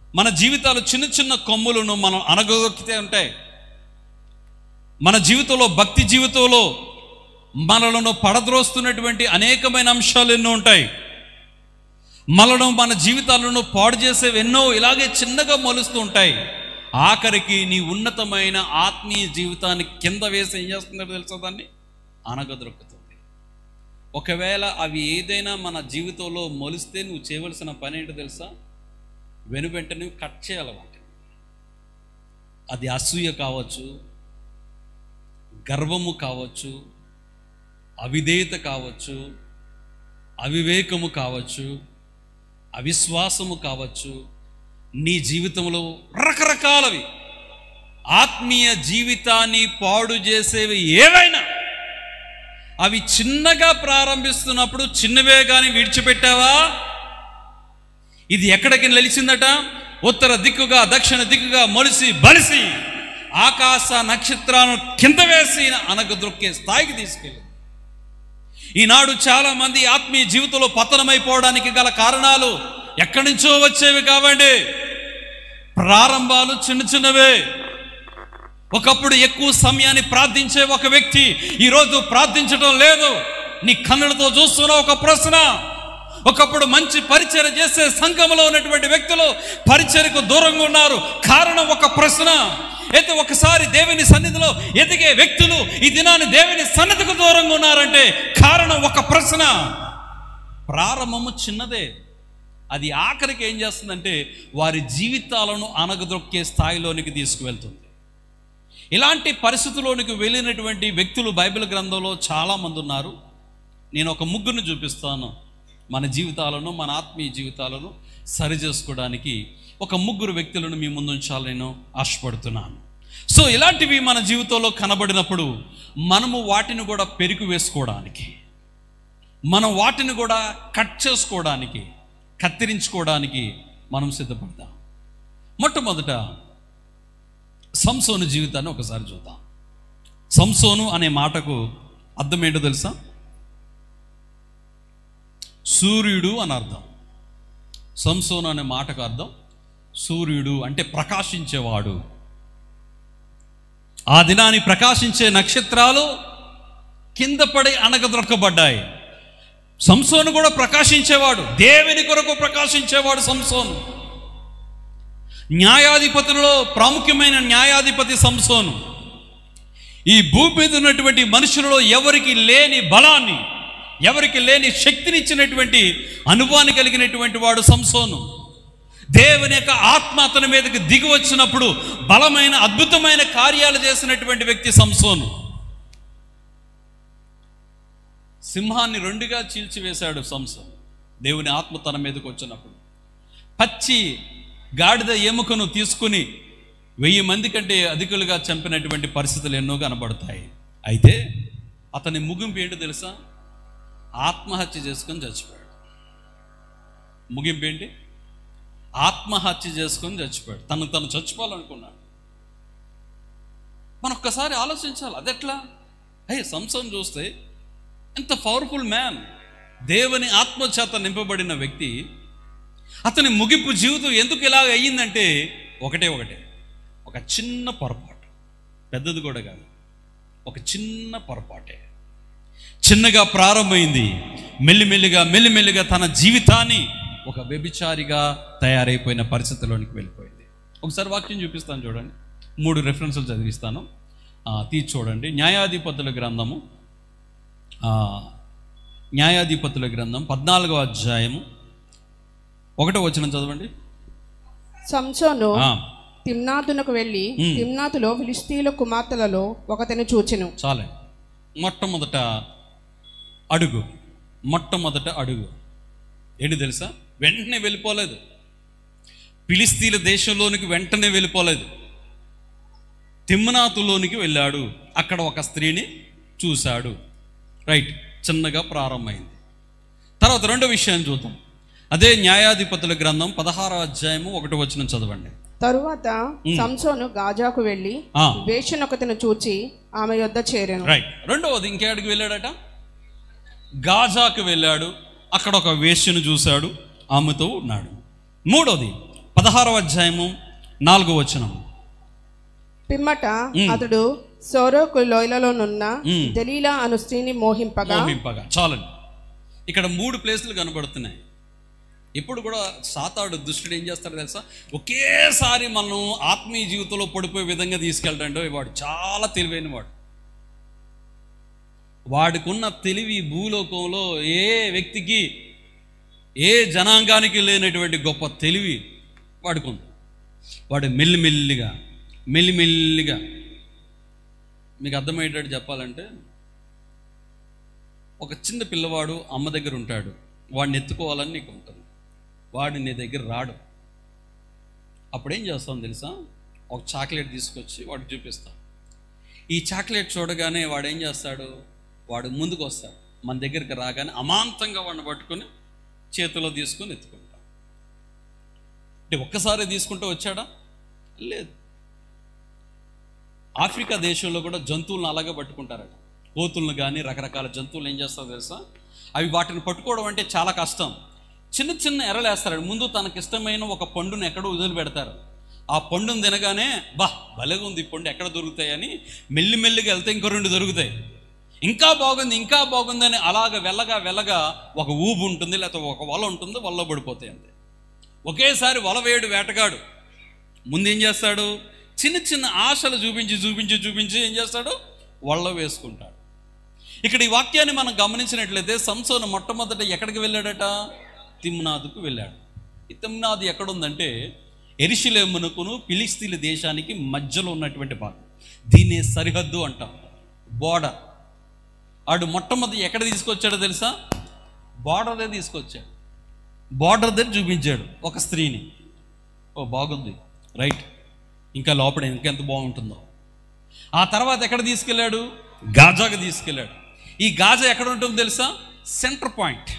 మన జీవితాలు చిన్న చిన్న కొమ్ములను మనం అనగదొక్కితే ఉంటాయి మన జీవితంలో భక్తి జీవితంలో మనలను పడద్రోస్తున్నటువంటి అనేకమైన అంశాలు ఎన్నో ఉంటాయి మనను మన జీవితాలను పాడు చేసేవి ఎన్నో ఇలాగే చిన్నగా మొలుస్తూ ఉంటాయి ఆఖరికి నీ ఉన్నతమైన ఆత్మీయ జీవితాన్ని కింద వేసి ఏం చేస్తుందో తెలుసా దాన్ని అనగదొక్కుతుంది ఒకవేళ అవి ఏదైనా మన జీవితంలో మొలిస్తే నువ్వు చేయవలసిన పని ఏంటో తెలుసా వెనువెంటనే కట్ చేయాలి వాటిని అది అసూయ కావచ్చు గర్వము కావచ్చు అవిధేయత కావచ్చు అవివేకము కావచ్చు అవిశ్వాసము కావచ్చు నీ జీవితంలో రకరకాలవి ఆత్మీయ జీవితాన్ని పాడు చేసేవి ఏవైనా అవి చిన్నగా ప్రారంభిస్తున్నప్పుడు చిన్నవే కానీ విడిచిపెట్టావా ఇది ఎక్కడికి నిలిచిందట ఉత్తర దిక్కుగా దక్షిణ దిక్కుగా మొలిసి బలిసి ఆకాశ నక్షత్రాలను కింద వేసి అనగదొక్కే స్థాయికి తీసుకెళ్ళి ఈనాడు చాలా మంది ఆత్మీయ జీవితంలో పతనమైపోవడానికి గల కారణాలు ఎక్కడి నుంచో వచ్చేవి కావండి ప్రారంభాలు చిన్న చిన్నవే ఒకప్పుడు ఎక్కువ సమయాన్ని ప్రార్థించే ఒక వ్యక్తి ఈరోజు ప్రార్థించడం లేదు నీ కన్నులతో చూస్తున్న ఒక ప్రశ్న ఒకప్పుడు మంచి పరిచయం చేసే సంఘంలో ఉన్నటువంటి వ్యక్తులు పరిచయకు దూరంగా ఉన్నారు కారణం ఒక ప్రశ్న అయితే ఒకసారి దేవుని సన్నిధిలో ఎదిగే వ్యక్తులు ఈ దినాన్ని దేవుని సన్నిధికి దూరంగా ఉన్నారంటే కారణం ఒక ప్రశ్న ప్రారంభము చిన్నదే అది ఆఖరికి ఏం చేస్తుందంటే వారి జీవితాలను అనగదొక్కే స్థాయిలోనికి తీసుకువెళ్తుంది ఇలాంటి పరిస్థితుల్లోనికి వెళ్ళినటువంటి వ్యక్తులు బైబిల్ గ్రంథంలో చాలామంది ఉన్నారు నేను ఒక ముగ్గురిని చూపిస్తాను మన జీవితాలను మన ఆత్మీయ జీవితాలను సరి చేసుకోవడానికి ఒక ముగ్గురు వ్యక్తులను మీ ముందు ఉంచాలని నేను ఆశపడుతున్నాను సో ఇలాంటివి మన జీవితంలో కనబడినప్పుడు మనము వాటిని కూడా పెరుగు వేసుకోవడానికి మనం వాటిని కూడా కట్ చేసుకోవడానికి కత్తిరించుకోవడానికి మనం సిద్ధపడతాం మొట్టమొదట సంసోను జీవితాన్ని ఒకసారి చూద్దాం సంసోను అనే మాటకు అర్థం ఏంటో తెలుసా సూర్యుడు అని అర్థం సంసోను అనే మాటకు అర్థం సూర్యుడు అంటే ప్రకాశించేవాడు ఆ దినాన్ని ప్రకాశించే నక్షత్రాలు కింద పడి అనగదొక్కబడ్డాయి సంసోను కూడా ప్రకాశించేవాడు దేవుని కొరకు ప్రకాశించేవాడు సంసోను న్యాయాధిపతులలో ప్రాముఖ్యమైన న్యాయాధిపతి సంసోను ఈ భూమి మీద ఉన్నటువంటి మనుషులలో ఎవరికి లేని బలాన్ని ఎవరికి లేని శక్తినిచ్చినటువంటి అనుభవాన్ని కలిగినటువంటి వాడు సంసోను దేవుని యొక్క ఆత్మ అతని మీదకి దిగి వచ్చినప్పుడు బలమైన అద్భుతమైన కార్యాలు చేసినటువంటి వ్యక్తి సంసోను సింహాన్ని రెండుగా చీల్చివేశాడు సంసోను దేవుని ఆత్మ తన మీదకి వచ్చినప్పుడు పచ్చి గాడిద ఎముకను తీసుకుని వెయ్యి మంది కంటే అధికులుగా చంపినటువంటి పరిస్థితులు ఎన్నో కనబడతాయి అయితే అతని ముగింపు ఏంటో తెలుసా ఆత్మహత్య చేసుకొని చచ్చిపోయాడు ముగింపు ఏంటి ఆత్మహత్య చేసుకొని చచ్చిపోయాడు తను తను చచ్చిపోవాలనుకున్నాడు మనం ఒక్కసారి ఆలోచించాలి అదెట్లా అయ్యే సంసం చూస్తే ఎంత పవర్ఫుల్ మ్యాన్ దేవుని ఆత్మచేత నింపబడిన వ్యక్తి అతని ముగింపు జీవితం ఎందుకు ఇలాగ అయ్యిందంటే ఒకటే ఒకటే ఒక చిన్న పొరపాటు పెద్దది కూడా కాదు ఒక చిన్న పొరపాటే చిన్నగా ప్రారంభమైంది మెల్లిమెల్లిగా మెల్లిమెల్లిగా తన జీవితాన్ని ఒక వ్యభిచారిగా తయారైపోయిన పరిస్థితిలోనికి వెళ్ళిపోయింది ఒకసారి వాక్యం చూపిస్తాను చూడండి మూడు రెఫరెన్సులు చదివిస్తాను ఆ, తీసి చూడండి న్యాయాధిపతుల గ్రంథము ఆ, న్యాయాధిపతుల గ్రంథం పద్నాలుగో అధ్యాయము ఒకటో వచనం చదవండి సంసోను ఆ, తిమ్నాతునకు వెళ్ళి మ్. తిమ్నాతులో ఫిలిస్తీన్ల కుమార్తెలలో ఒకతను చూచెను చాలే మొట్టమొదట అడుగు మొట్టమొదట అడుగు ఏంటి తెలుసా వెంటనే వెళ్ళిపోలేదు ఫిలిస్తీన్ల దేశంలోనికి వెంటనే వెళ్ళిపోలేదు తిమ్నాతులోనికి వెళ్ళాడు అక్కడ ఒక స్త్రీని చూశాడు రైట్ చిన్నగా ప్రారంభమైంది తర్వాత రెండో విషయాన్ని చూద్దాం అదే న్యాయాధిపతుల గ్రంథం పదహారో అధ్యాయము ఒకటి వచ్చిన చదవండి తరువాత సంసోను గాజాకు వెళ్ళి ఆ. వేషనొకతను చూచి ఆమె యొద్ద చేరెను రైట్ రెండవది ఇంకేడికి వెళ్ళాడట గాజాకు వెళ్ళాడు అక్కడ ఒక వేశ్యను చూశాడు ఆమెతో ఉన్నాడు మూడవది పదహారవ అధ్యాయము నాలుగో వచనం పిమ్మట అతడు సోరోకు లోయలలోనున్న మ్. దలీలా అను స్త్రీని మోహింపగా మోహింపగా చాలండి ఇక్కడ మూడు ప్లేసులు కనబడుతున్నాయి ఇప్పుడు కూడా సాతాడు దుష్టుడు ఏం చేస్తాడు తెలుసా ఒకేసారి మనం ఆత్మీయ జీవితంలో పడిపోయే విధంగా తీసుకెళ్ళడండి వాడు చాలా తెలివైన వాడు వాడికున్న తెలివి భూలోకంలో ఏ వ్యక్తికి ఏ జనాంగానికి లేనటువంటి గొప్ప తెలివి వాడుకుంది వాడు మెల్లిమెల్లిగా మెల్లిమెల్లిగా మీకు అర్థమయ్యేటట్టు చెప్పాలంటే ఒక చిన్న పిల్లవాడు అమ్మ దగ్గర ఉంటాడు వాడిని ఎత్తుకోవాలని నీకు ఉంటుంది వాడు నీ దగ్గర రాడు అప్పుడేం చేస్తాం తెలుసా ఒక చాక్లెట్ తీసుకొచ్చి వాడికి చూపిస్తాం ఈ చాక్లెట్ చూడగానే వాడు ఏం చేస్తాడు వాడు ముందుకు వస్తాడు మన దగ్గరికి రాగానే అమాంతంగా వాడిని పట్టుకొని చేతిలో తీసుకొని ఎత్తుకుంటాం అంటే ఒక్కసారి తీసుకుంటూ వచ్చాడా లేదు ఆఫ్రికా దేశంలో కూడా జంతువులను అలాగే పట్టుకుంటారట కోతులను కానీ రకరకాల జంతువులు ఏం చేస్తారో తెలుసా అవి వాటిని పట్టుకోవడం అంటే చాలా కష్టం చిన్న చిన్న ఎరలు వేస్తారండి ముందు తనకి ఇష్టమైన ఒక పండును ఎక్కడో వదిలిపెడతారు ఆ పండును తినగానే బా భలేగా ఉంది ఈ పండు ఎక్కడ దొరుకుతాయని మెల్లిమెల్లిగా వెళ్తే ఇంకో రెండు దొరుకుతాయి ఇంకా బాగుంది ఇంకా బాగుందని అలాగ వెళ్ళగా వెళ్ళగా ఒక ఊబు ఉంటుంది లేకపోతే ఒక వల ఉంటుంది వల్ల పడిపోతాయి అంతే ఒకేసారి వల వేయడు వేటగాడు ముందు ఏం చేస్తాడు చిన్న చిన్న ఆశలు చూపించి చూపించి చూపించి ఏం చేస్తాడు వల్ల వేసుకుంటాడు ఇక్కడ ఈ వాక్యాన్ని మనం గమనించినట్లయితే సంసోను మొట్టమొదట ఎక్కడికి వెళ్ళాడట తిమ్నాదుకు వెళ్ళాడు ఈ తిమ్నాదు ఎక్కడుందంటే ఎరిశిలేమునకును ఫిలిస్తీన్ల దేశానికి మధ్యలో ఉన్నటువంటి భాగం దీన్ని సరిహద్దు అంటాం బోర్డర్ ఆడు మొట్టమొదటి ఎక్కడ తీసుకొచ్చాడో తెలుసా బార్డర్ తీసుకొచ్చాడు బార్డర్ దగ్గర చూపించాడు ఒక స్త్రీని ఓ బాగుంది రైట్ ఇంకా లోపల ఇంకెంత బాగుంటుందో ఆ తర్వాత ఎక్కడ తీసుకెళ్ళాడు గాజాకు తీసుకెళ్ళాడు ఈ గాజా ఎక్కడ ఉంటుందో తెలుసా సెంటర్ పాయింట్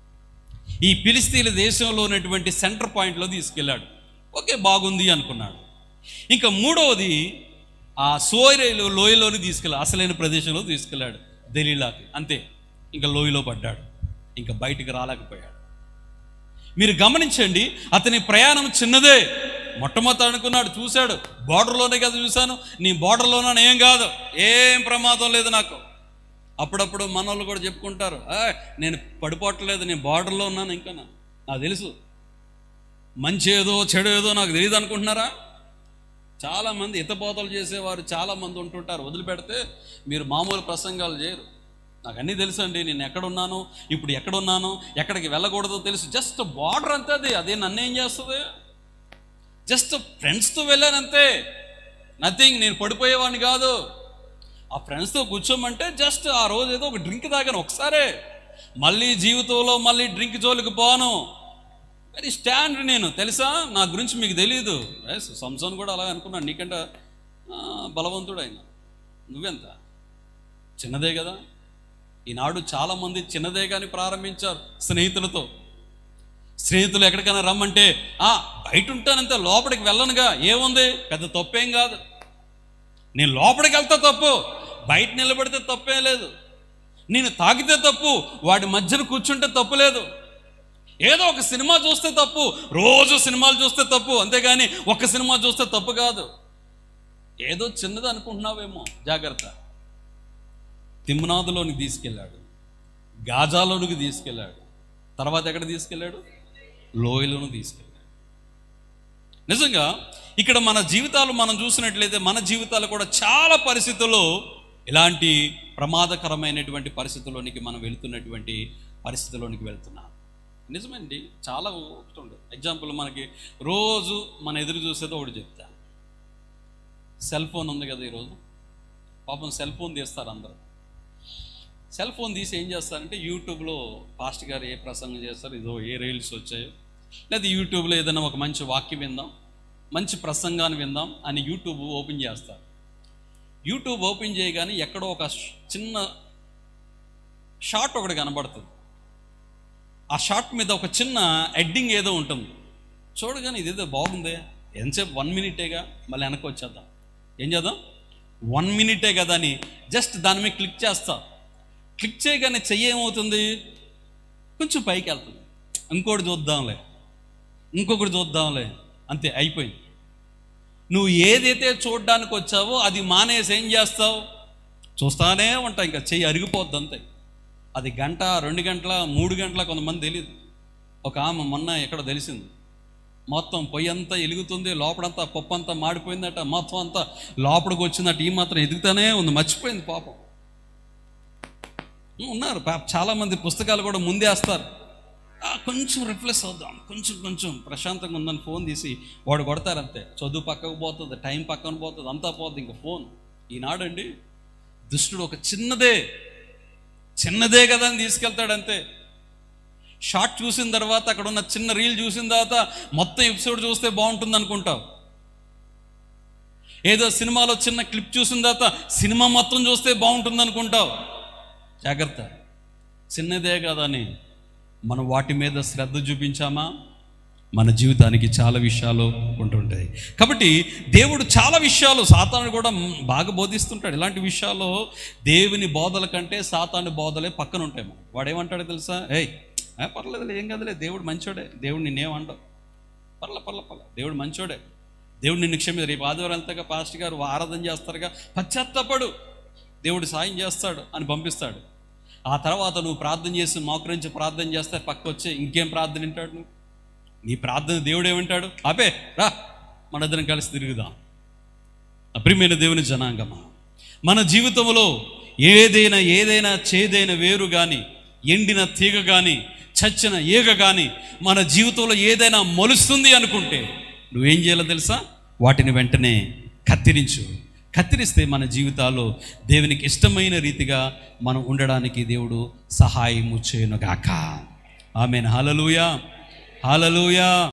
ఈ ఫిలిస్తీన్ల దేశంలో ఉన్నటువంటి సెంటర్ పాయింట్లో తీసుకెళ్ళాడు ఓకే బాగుంది అనుకున్నాడు ఇంకా మూడవది ఆ సోయరేలో లోయలోని తీసుకెళ్ళాడు అసలైన ప్రదేశంలో తీసుకెళ్ళాడు దలీలాకి అంతే ఇంకా లోయలో పడ్డాడు ఇంకా బయటికి రాలేకపోయాడు మీరు గమనించండి అతని ప్రయాణం చిన్నదే మొట్టమొదటి అనుకున్నాడు చూశాడు బార్డర్లోనే కదా చూశాను నీ బార్డర్లోనే ఏం కాదు ఏం ప్రమాదం లేదు నాకు అప్పుడప్పుడు మన వాళ్ళు కూడా చెప్పుకుంటారు "ఆ, నేను పడిపోవట్లేదు నేను బార్డర్లో ఉన్నాను ఇంకా నా- నాకు తెలుసు మంచి ఏదో చెడు ఏదో నాకు తెలియదు అనుకుంటున్నారా చాలామంది హితబోధలు చేసేవారు చాలామంది ఉంటుంటారు వదిలిపెడితే మీరు మామూలు ప్రసంగాలు చేయరు నాకు అన్నీ తెలుసు అండి నేను ఎక్కడున్నాను ఇప్పుడు ఎక్కడున్నాను ఎక్కడికి వెళ్ళకూడదో తెలుసు జస్ట్ బార్డర్ అంతే అది అదే నన్ను ఏం చేస్తుంది జస్ట్ ఫ్రెండ్స్తో వెళ్ళానంతే నథింగ్ నేను పడిపోయేవాడిని కాదు ఆ ఫ్రెండ్స్తో కూర్చోమంటే జస్ట్ ఆ రోజు ఏదో ఒక డ్రింక్ తాగాను ఒకసారే మళ్ళీ జీవితంలో మళ్ళీ డ్రింక్ జోలికి పోను వెరీ స్టాండ్ నేను తెలుసా నా గురించి మీకు తెలియదు ఎస్ సంసోన్ కూడా అలా అనుకున్నాను నీకంటే ఆ, బలవంతుడు ఆయన నువ్వెంత చిన్నదే కదా ఈనాడు చాలామంది చిన్నదే కానీ ప్రారంభించారు స్నేహితులతో స్నేహితులు ఎక్కడికైనా రమ్మంటే ఆ బయట ఉంటానంతే లోపలికి వెళ్ళనుగా ఏముంది పెద్ద తప్పేం కాదు నేను లోపలికి వెళ్తా తప్పు బయట నిలబడితే తప్పేం లేదు నేను తాగితే తప్పు వాడి మధ్యన కూర్చుంటే తప్పు లేదు ఏదో ఒక సినిమా చూస్తే తప్పు రోజు సినిమాలు చూస్తే తప్పు అంతేగాని ఒక్క సినిమా చూస్తే తప్పు కాదు ఏదో చిన్నది అనుకుంటున్నావేమో జాగ్రత్త తిమ్నాదులోనికి తీసుకెళ్ళాడు గాజాలోనికి తీసుకెళ్ళాడు తర్వాత ఎక్కడ తీసుకెళ్ళాడు లోయలోను తీసుకెళ్ళాడు నిజంగా ఇక్కడ మన జీవితాలు మనం చూసినట్లయితే మన జీవితాలు కూడా చాలా పరిస్థితుల్లో ఇలాంటి ప్రమాదకరమైనటువంటి పరిస్థితుల్లోనికి మనం వెళుతున్నటువంటి పరిస్థితుల్లోనికి వెళ్తున్నాం నిజమండి చాలా ఒకటి ఉండదు ఎగ్జాంపుల్ మనకి రోజు మన ఎదురు చూసేది ఒకటి చెప్తా సెల్ ఫోన్ ఉంది కదా ఈరోజు పాపం సెల్ ఫోన్ తీస్తారు అందరూ సెల్ ఫోన్ తీసి ఏం చేస్తారంటే యూట్యూబ్లో పాస్ట్ గారు ఏ ప్రసంగం చేస్తారు ఇదో ఏ రీల్స్ వచ్చాయో లేదా యూట్యూబ్లో ఏదైనా ఒక మంచి వాక్యం విందాం మంచి ప్రసంగాన్ని విందాం అని యూట్యూబ్ ఓపెన్ చేస్తారు యూట్యూబ్ ఓపెన్ చేయగానే ఎక్కడో ఒక ష్- చిన్న షార్ట్ ఒకటి కనబడుతుంది ఆ షార్ట్ మీద ఒక చిన్న ఎడ్డింగ్ ఏదో ఉంటుంది చూడగానే ఇదేదో బాగుందే ఎంతసేపు వన్ మినిటేగా మళ్ళీ వెనక్కి వచ్చేద్దాం ఏం చేద్దాం వన్ మినిటే కదా అని జస్ట్ దాని మీద క్లిక్ చేస్తా క్లిక్ చేయగానే చెయ్యి ఏమవుతుంది కొంచెం పైకి వెళ్తుంది ఇంకోటి చూద్దాంలే ఇంకొకటి చూద్దాంలే అంతే అయిపోయింది నువ్వు ఏదైతే చూడడానికి వచ్చావో అది మానేసి ఏం చేస్తావు చూస్తానే ఉంటావు ఇంకా చెయ్యి అరిగిపోద్ది అంతే అది గంట రెండు గంటల మూడు గంటల కొంతమంది తెలియదు ఒక ఆమె మొన్న ఎక్కడ తెలిసింది మొత్తం పొయ్యి అంతా ఎలుగుతుంది లోపడంతా పప్పు అంతా మాడిపోయిందట మొత్తం అంతా లోపలికి వచ్చిందట ఈ మాత్రం ఎదుగుతానే ఉంది మర్చిపోయింది పాపం ఉన్నారు పాప చాలామంది పుస్తకాలు కూడా ముందేస్తారు ఆ, కొంచెం రిఫ్రెష్ అవుదాం కొంచెం కొంచెం ప్రశాంతంగా ఉందని ఫోన్ తీసి వాడు కొడతారంతే చదువు పక్కకు పోతుంది టైం పక్కన పోతుంది అంతా పోతుంది ఇంకా ఫోన్ ఈనాడండి దుష్టుడు ఒక చిన్నదే చిన్నదే కదా అని తీసుకెళ్తాడంతే షార్ట్ చూసిన తర్వాత అక్కడ ఉన్న చిన్న రీల్ చూసిన తర్వాత మొత్తం ఎపిసోడ్ చూస్తే బాగుంటుంది అనుకుంటావు ఏదో సినిమాలో చిన్న క్లిప్ చూసిన తర్వాత సినిమా మొత్తం చూస్తే బాగుంటుంది అనుకుంటావు జాగ్రత్త చిన్నదే కదని మనం వాటి మీద శ్రద్ధ చూపించామా మన జీవితానికి చాలా విషయాలు ఉంటుంటాయి కాబట్టి దేవుడు చాలా విషయాలు సాతాను కూడా బాగా బోధిస్తుంటాడు ఇలాంటి విషయాల్లో దేవుని బోధల కంటే సాతాను బోధలే పక్కన ఉంటాయి మనకు. వాడు ఏమంటాడో తెలుసా ఏయ్ ఏ, పర్లేదులే ఏం కదలే దేవుడు మంచోడే దేవుడు నిన్నేమంటావు పర్ల పర్ల పర్ల దేవుడు మంచోడే దేవుడు నిన్ను క్షమి రేపు ఆదివారం వెళ్తాగా పాస్టర్ గారు ఆరాధన చేస్తారుగా పశ్చాత్తపడు దేవుడు సాయం చేస్తాడు అని పంపిస్తాడు ఆ తర్వాత నువ్వు ప్రార్థన చేసి మోకరించి ప్రార్థన చేస్తే పక్క వచ్చి ఇంకేం ప్రార్థన వింటాడు నువ్వు నీ ప్రార్థన దేవుడు ఏమంటాడు అబే రా మన ఇద్దరం కలిసి తిరుగుదాం అప్రియమైన దేవుని జనాంగమా మన జీవితంలో ఏదైనా ఏదైనా చేదైన వేరు కానీ ఎండిన తీగ కానీ చచ్చిన ఈగ కానీ మన జీవితంలో ఏదైనా మొలుస్తుంది అనుకుంటే నువ్వేం చేయాలో తెలుసా వాటిని వెంటనే కత్తిరించు కత్తిరిస్తే మన జీవితాల్లో దేవునికి ఇష్టమైన రీతిగా మనం ఉండడానికి దేవుడు సహాయము చేయనుగాక ఆమెన్ హలలుయా హలలుయా